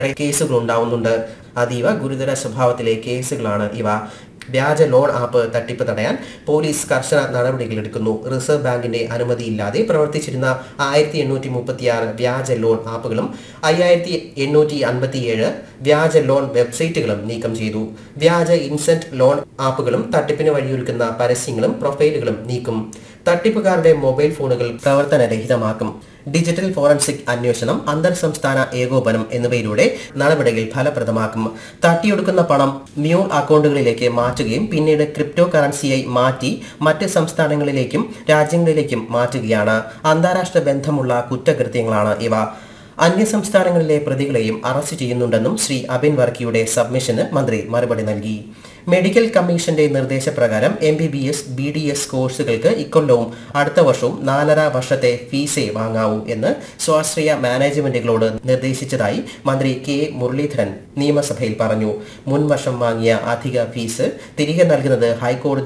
കേസുകൾ ഉണ്ടാവുന്നുണ്ട് അതീവ ഗുരുതര സ്വഭാവത്തിലെ കേസുകളാണ് ഇവ വ്യാജ ലോൺ ആപ്പ് തട്ടിപ്പ് തടയാൻ പോലീസ് കർശന നടപടികളെടുക്കുന്നു റിസർവ് ബാങ്കിന്റെ അനുമതിയില്ലാതെ പ്രവർത്തിച്ചിരുന്ന ആയിരത്തി എണ്ണൂറ്റി മുപ്പത്തിയാറ് വ്യാജ ലോൺ ആപ്പുകളും അയ്യായിരത്തി എണ്ണൂറ്റി അൻപത്തിയേഴ് വ്യാജ ലോൺ വെബ്സൈറ്റുകളും നീക്കം ചെയ്തു വ്യാജ ഇൻസെന്റ് ലോൺ ആപ്പുകളും തട്ടിപ്പിന് വഴിയൊരുക്കുന്ന പരസ്യങ്ങളും പ്രൊഫൈലുകളും നീക്കും തട്ടിപ്പുകാരുടെ മൊബൈൽ ഫോണുകൾ പ്രവർത്തനരഹിതമാക്കും ഡിജിറ്റൽ ഫോറൻസിക് അന്വേഷണം അന്തർ സംസ്ഥാന ഏകോപനം എന്നിവയിലൂടെ നടപടികൾ ഫലപ്രദമാക്കും തട്ടിയൊടുക്കുന്ന പണം മ്യൂൾ അക്കൗണ്ടുകളിലേക്ക് മാറ്റുകയും പിന്നീട് ക്രിപ്റ്റോ കറൻസിയായി മാറ്റി മറ്റ് സംസ്ഥാനങ്ങളിലേക്കും രാജ്യങ്ങളിലേക്കും മാറ്റുകയാണ് അന്താരാഷ്ട്ര ബന്ധമുള്ള കുറ്റകൃത്യങ്ങളാണ് ഇവ അന്യസംസ്ഥാനങ്ങളിലെ പ്രതികളെയും അറസ്റ്റ് ചെയ്യുന്നുണ്ടെന്നും ശ്രീ അബിൻ വർക്കിയുടെ സബ്മിഷന് മന്ത്രി മറുപടി നൽകി മെഡിക്കൽ കമ്മീഷന്റെ നിർദ്ദേശപ്രകാരം M B B S B D S കോഴ്സുകൾക്ക് ഇക്കൊല്ലവും അടുത്ത വർഷവും നാലര വർഷത്തെ ഫീസേ വാങ്ങാവൂ എന്ന് സ്വാശ്രയ മാനേജ്മെന്റുകളോട് നിർദ്ദേശിച്ചതായി മന്ത്രി കെ മുരളീധരൻ നിയമസഭയിൽ പറഞ്ഞു മുൻ വർഷം വാങ്ങിയ അധിക ഫീസ് തിരികെ നൽകുന്നത് ഹൈക്കോടതി